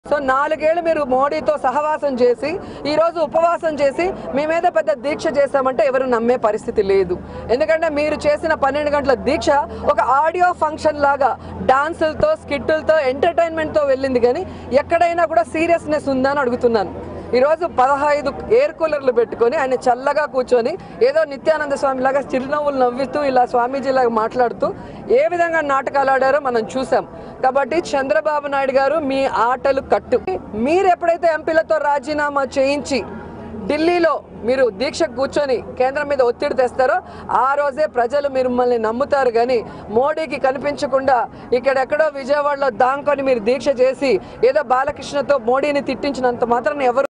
so నాలుగేళ్లు మీరు మోడీతో సహవాసం చేసి ఈ రోజు ఉపవాసం చేసి మీ మీద పెద్ద దీక్ష చేశామంటే ఎవరు నమ్మే పరిస్థితి లేదు ఎందుకంటే మీరు చేసిన పన్నెండు గంటల దీక్ష ఒక ఆడియో ఫంక్షన్ లాగా డాన్సులతో స్కిట్టులతో ఎంటర్టైన్మెంట్తో వెళ్ళింది కానీ ఎక్కడైనా కూడా సీరియస్నెస్ ఉందా అని అడుగుతున్నాను ఈరోజు పదహైదు ఎయిర్ కూలర్లు పెట్టుకొని ఆయన చల్లగా కూర్చొని ఏదో నిత్యానంద స్వామి లాగా చిరునవ్వులు నవ్వుతూ ఇలా స్వామీజీలాగా మాట్లాడుతూ ఏ విధంగా నాటకాలు ఆడారో మనం చూసాం కాబట్టి చంద్రబాబు నాయుడు గారు మీ ఆటలు కట్టు మీరు ఎప్పుడైతే ఎంపీలతో రాజీనామా చేయించి ఢిల్లీలో మీరు దీక్ష కూర్చొని కేంద్రం మీద ఒత్తిడి తెస్తారో ఆ రోజే ప్రజలు మిమ్మల్ని నమ్ముతారు కానీ మోడీకి కనిపించకుండా ఇక్కడెక్కడో విజయవాడలో దాంకొని మీరు దీక్ష చేసి ఏదో బాలకృష్ణతో మోడీని తిట్టించినంత మాత్రం ఎవరు